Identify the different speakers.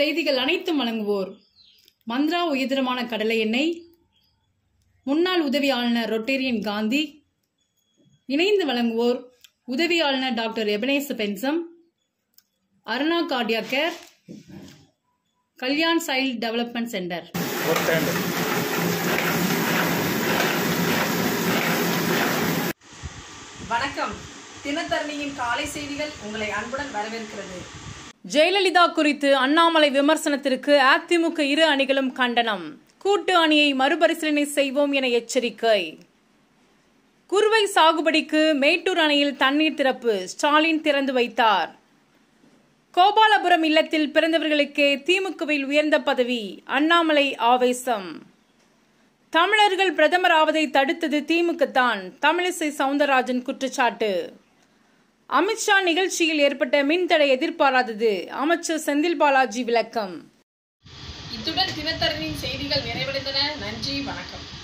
Speaker 1: செய்திகள் அனைத்தும் வழங்குவோர் மந்த்ரா உயர்தரமான கடலை எண்ணெய் முன்னாள் உதவி ஆளுநர் ரொட்டேரியன் காந்தி இணைந்து வழங்குவோர் உதவி ஆளுநர் டாக்டர் எபனேச பென்சம் Aruna cardiac care Kalyan child development centre
Speaker 2: ஒரு ஸ்டாண்டு
Speaker 3: வணக்கம் தினத்தரணியின் காலை செய்திகள் உங்களை அன்புடன் வரவேற்கிறது
Speaker 1: ஜெயலலிதா குறித்து அண்ணாமலை விமர்சனத்திற்கு அதிமுக இரு அணிகளும் கண்டனம் கூட்டு அணியை மறுபரிசீலனை செய்வோம் என எச்சரிக்கை குறுவை சாகுபடிக்கு மேட்டூர் அணையில் தண்ணீர் திறப்பு ஸ்டாலின் திறந்து வைத்தார் கோபாலபுரம் இல்லத்தில் பிறந்தவர்களுக்கே திமுகவில் உயர்ந்த பதவி அண்ணாமலை ஆவேசம் தமிழர்கள் பிரதமர் ஆவதை தடுத்தது திமுக தான் தமிழிசை சவுந்தரராஜன் குற்றச்சாட்டு அமித்ஷா நிகழ்ச்சியில் ஏற்பட்ட மின்தடை எதிர்பாராதது அமைச்சர் செந்தில் பாலாஜி விளக்கம்
Speaker 3: இத்துடன் தினத்தரணியின் செய்திகள் நிறைவடைந்தன நன்றி வணக்கம்